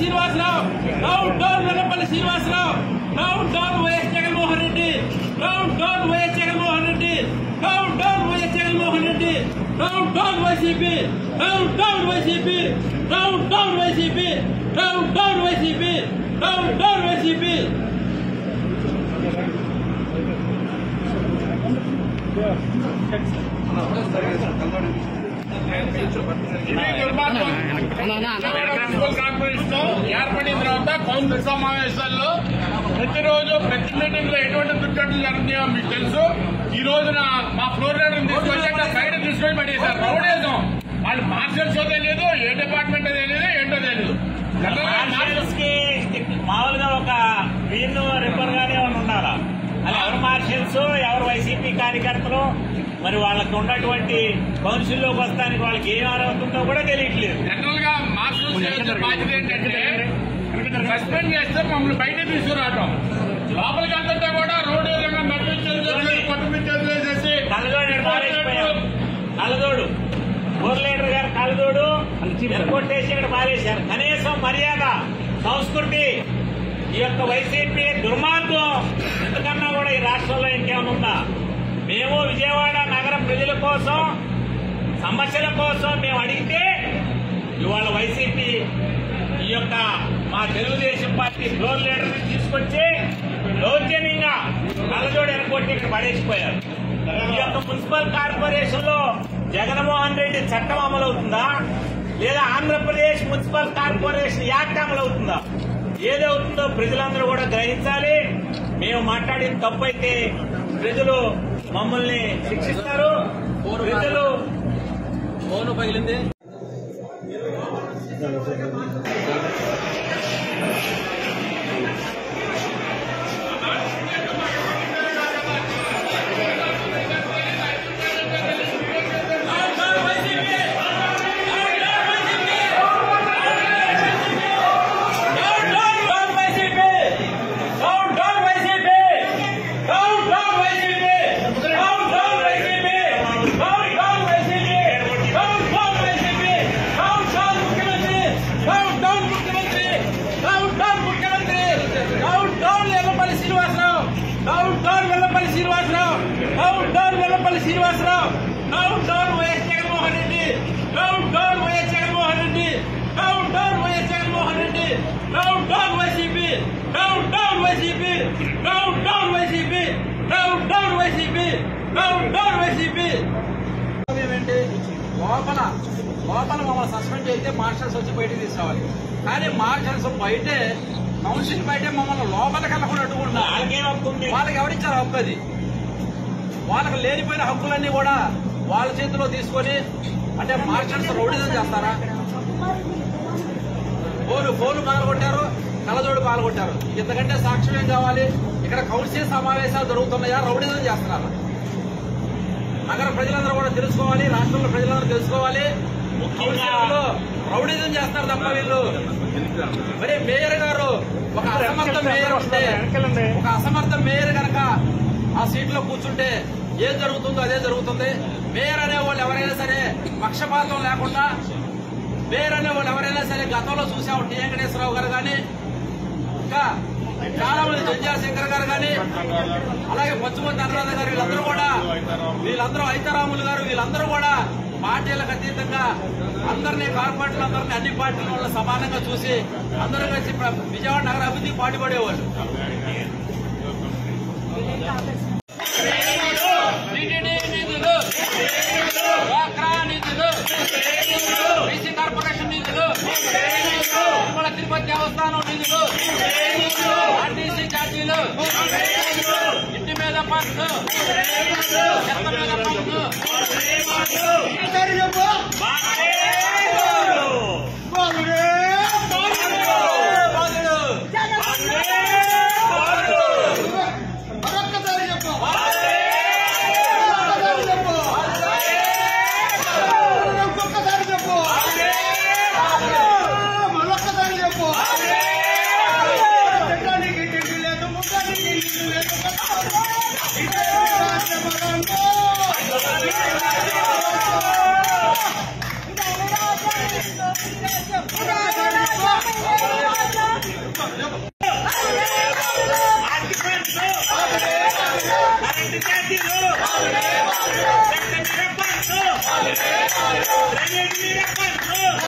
Srinivasarao down down Vellapalli Srinivasarao down down YS Jaganmohan Reddy down down YS Jaganmohan Reddy down down YS Jaganmohan Reddy down down YCP down down YCP down down YCP down down YCP down down YCP ఇది దుర్మార్గం. Municipal corporation ఏర్పడిన తర్వాత council సమావేశాల్లో ప్రతిరోజు ప్రతి meeting లో ఎటువంటి దుర్ఘటనలు జరుగుతాయో మీకు తెలుసు ఈ రోజున మా ఫ్లోర్ లీడర్ తీసుకొచ్చి అక్కడ బయట తీసుకొని పడేశారు రౌడేజం వాళ్ళు మార్షల్స్ తెలియదు ఏ డిపార్ట్మెంట్ తెలియదు ఏంటో తెలియదు మార్షల్స్ కి మామూలుగా ఒక వీన్ రిబ్బర్ గానే ఏమైనా ఉండాలా అది ఎవరు మార్షల్స్ ఎవరు వైసీపీ కార్యకర్తలు మరి వాళ్ళకి ఉన్నటువంటి కౌన్సిల్లోకి వస్తానికి వాళ్ళకి ఏం అర్హత కూడా తెలియట్లేదు జనరల్ గా మార్షల్స్ చేసే బాధ్యత ఏంటంటే సస్పెండ్ చేస్తే మమ్మల్ని బయట తీసుకురావటం లోపలికి అంతా కూడా రోడ్డు విధంగా నడిపించేది కొట్టుమిచ్చేది చేసేసి కలదోడు పారేసిపోయాం కలదోడు ఊర్ లీడర్ గారు కలదోడు ఎరగొట్టేసి ఇక్కడ పారేశారు కనీసం మర్యాద సంస్కృతి ఈ యొక్క వైసీపీ దుర్మార్గం ఎందుకన్నా కూడా ఈ రాష్ట్రంలో ఇంకేమైనా ఉందా మేము విజయవాడ నగర ప్రజల కోసం సమస్యల కోసం మేము అడిగితే ఇవాళ వైసీపీ ఈ యొక్క మా తెలుగుదేశం పార్టీ ఫ్లోర్ లీడర్ తీసుకొచ్చి దౌర్జన్యంగా కళ్ళజోడు ఎరగొట్టి ఇక్కడ పడేసిపోయారు ఈ యొక్క మున్సిపల్ కార్పొరేషన్ లో జగన్మోహన్ రెడ్డి చట్టం అమలవుతుందా లేదా ఆంధ్రప్రదేశ్ మున్సిపల్ కార్పొరేషన్ యాక్ట్ అమలవుతుందా ఏదవుతుందో ప్రజలందరూ కూడా గ్రహించాలి మేము మాట్లాడిన తప్పు అయితే ప్రజలు మమ్మల్ని శిక్షిస్తారు ప్రజలు ఫోన్ పగిలింది Srinivasarao down down Vellapalli Srinivasarao down down YS Jaganmohan Reddy down down YS Jaganmohan Reddy down down YS Jaganmohan Reddy down down YCP down down YCP down down YCP down down YCP down down YCP ఏంటి లోపల లోపల మమ్మల్ని సస్పెండ్ చేస్తే మార్షల్స్ వచ్చి బయటకు తీసుకురావాలి కానీ మార్షల్స్ బయటే కౌన్సిల్ బయటే మమ్మల్ని లోపలికి వెళ్ళకుండా అడ్డుకుంటున్నారు వాళ్ళకేం హక్కు ఉంది వాళ్ళకి ఎవరిచ్చారు హక్కు అది వాళ్ళకి లేనిపోయిన హక్కులన్నీ కూడా వాళ్ళ చేతిలో తీసుకొని అంటే మార్షల్స్ రౌడీజం చేస్తారా ఫోను ఫోను పాల్గొట్టారు కలజోడు పాల్గొట్టారు ఇంతకంటే సాక్ష్యం ఏం కావాలి ఇక్కడ కౌన్సిల్ సమావేశాలు జరుగుతున్నాయా రౌడీజం చేస్తున్నారా నగర ప్రజలందరూ కూడా తెలుసుకోవాలి రాష్ట్రంలో ప్రజలందరూ తెలుసుకోవాలి కౌన్సిలర్లు రౌడీజం చేస్తారు తప్ప వీళ్ళు మరి మేయర్ గారు ఒక అసమర్థ మేయర్ ఉంటే ఒక అసమర్థ మేయర్ గనక ఆ సీట్ లో కూర్చుంటే ఏం జరుగుతుందో అదే జరుగుతుంది మేయర్ అనే వాళ్ళు ఎవరైనా సరే పక్షపాతం లేకుండా మేయర్ అనే వాళ్ళు ఎవరైనా సరే గతంలో చూసాము టి వెంకటేశ్వరరావు గారు కానీ ఇంకా చాలా మంది జంజా శంకర్ గారు కానీ అలాగే పచ్చుమంది అనురాధ గారు వీళ్ళందరూ కూడా వీళ్ళందరూ ఐతారాములు గారు వీళ్ళందరూ కూడా పార్టీలకు అతీతంగా అందరినీ కార్పొరేట్లు అందరినీ అన్ని పార్టీల వాళ్ళు సమానంగా చూసి అందరూ కలిసి ప్ర- విజయవాడ నగర అభివృద్ధికి పాటుపడేవాళ్ళు టీటీడీ నిధులు డ్వాక్రా నిధులు బీసీ కార్పొరేషన్ నిధులు తిరుమల తిరుపతి దేవస్థానం నిధులు ఆర్టీసీ ఛార్జీలు ఇంటి మీద పన్ను చెత్త మీద పన్ను మరొక్కసారి చెప్పు కరెంటు ఛార్జీలు చెత్త మీద పన్ను డ్రైనేజ్ మీద పన్ను